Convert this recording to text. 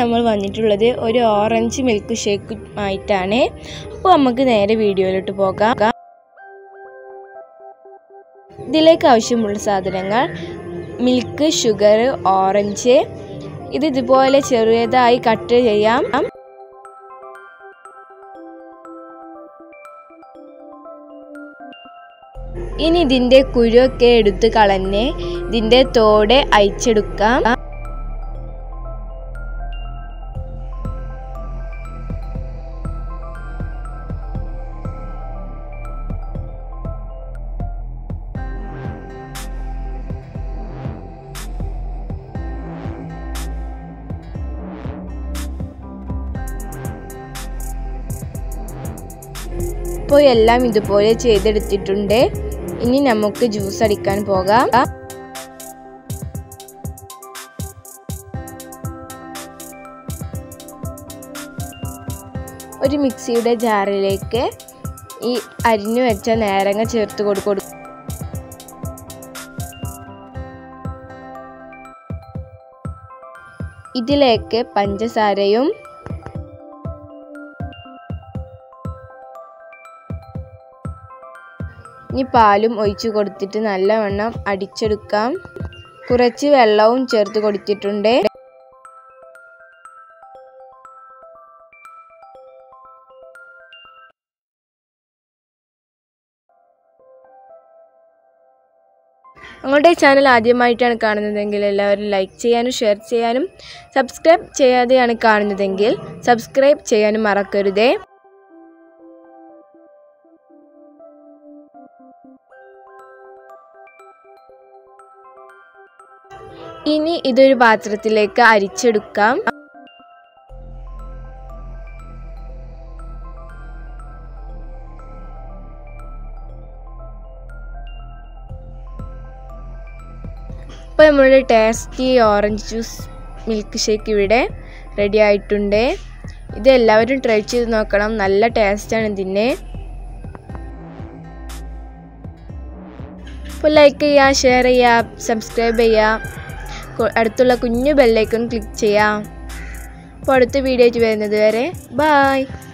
നമ്മൾ വന്നിട്ടുള്ളത് ഒരു ഓറഞ്ച് മിൽക്ക് ഷേക്ക് ആയിട്ടാണ് അപ്പോൾ നമുക്ക് നേരെ വീഡിയോയിലോട്ട് പോകാം ഇതിലേക്ക് ആവശ്യമുള്ള സാധനങ്ങൾ മിൽക്ക് ഷുഗർ ഓറഞ്ച് ഇത് ഇതുപോലെ ചെറിയതായി കട്ട് ചെയ്യാം ഇനി ഇതിൻ്റെ കുരുവൊക്കെ എടുത്ത് കളഞ്ഞ് ഇതിൻ്റെ തോടെ അയച്ചെടുക്കാം ഇപ്പോൾ എല്ലാം ഇതുപോലെ ചെയ്തെടുത്തിട്ടുണ്ട് ഇനി നമുക്ക് ജ്യൂസ് അടിക്കാൻ പോകാം ഒരു മിക്സിയുടെ ജാറിലേക്ക് ഈ അരിഞ്ഞു വെച്ച നേരങ്ങ ചേർത്ത് കൊടുക്കും ഇതിലേക്ക് പഞ്ചസാരയും ഇനി പാലും ഒഴിച്ചു കൊടുത്തിട്ട് നല്ലവണ്ണം അടിച്ചെടുക്കാം കുറച്ച് വെള്ളവും ചേർത്ത് കൊടുത്തിട്ടുണ്ട് ഞങ്ങളുടെ ചാനൽ ആദ്യമായിട്ടാണ് കാണുന്നതെങ്കിൽ എല്ലാവരും ലൈക്ക് ചെയ്യാനും ഷെയർ ചെയ്യാനും സബ്സ്ക്രൈബ് ചെയ്യാതെയാണ് കാണുന്നതെങ്കിൽ സബ്സ്ക്രൈബ് ചെയ്യാനും മറക്കരുതേ ഇനി ഇതൊരു പാത്രത്തിലേക്ക് അരിച്ചെടുക്കാം ഇപ്പോൾ നമ്മളുടെ tasty orange juice milkshake ഇവിടെ റെഡി ആയിട്ടുണ്ട് ഇത് എല്ലാവരും ട്രൈ ചെയ്ത് നോക്കണം നല്ല ടേസ്റ്റാണ് ഇതിന് അപ്പോൾ ലൈക്ക് ചെയ്യുക ഷെയർ ചെയ്യുക സബ്സ്ക്രൈബ് ചെയ്യുക അടുത്തുള്ള കുഞ്ഞു ബെല്ലൈക്കൺ ക്ലിക്ക് ചെയ്യാം അപ്പോൾ അടുത്ത വീഡിയോ വരുന്നത് വരെ ബായ്